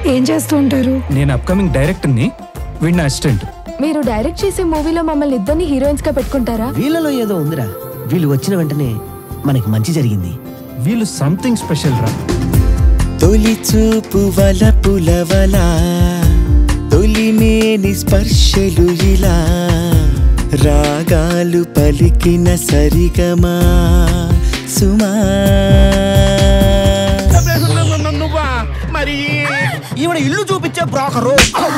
ఏం చేస్తూ ఉంటారు నేను అప్కమింగ్ డైరెక్టర్ని వీడిన అసిస్టెంట్ మీరు డైరెక్ట్ చేసే మూవీలో మమ్మల్ని ఇద్దరిని హీరోయిన్స్ గా పెట్టుకుంటారా వీళ్ళలో ఏదో ఉందిరా వీళ్ళు వచ్చిన వెంటనే మనకి మంచి జరిగింది వీళ్ళు సంథింగ్ స్పెషల్ రా తొలి చూపు వల పులవల తొలిమేని స్పర్శలు ఇలా రాగాలు పలికిన సరిగమా సుమా నువ్వా మరి ఈవిడ ఇల్లు చూపించే బ్రోకరు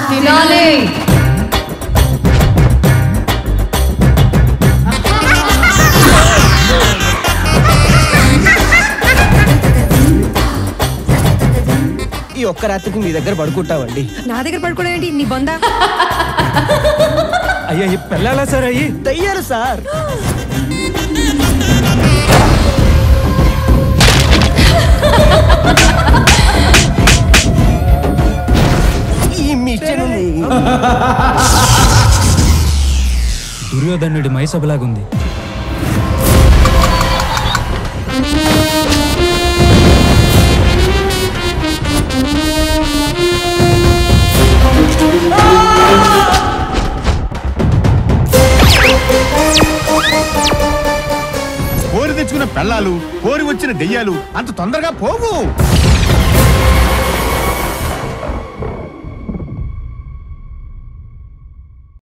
ఈ ఒక్క రాత్రికి మీ దగ్గర పడుకుంటామండి నా దగ్గర పడుకోవడం ఏంటి నీ బొందా అయ్యా ఈ పెళ్ళాలా సార్ అయ్యి దయ్యాలు సార్ ఈ మిషన్ దుర్యోధనుడి మైసభలాగుంది కోరి తెచ్చుకున్న పెళ్ళాలు కోరి వచ్చిన దెయ్యాలు అంత తొందరగా పోవు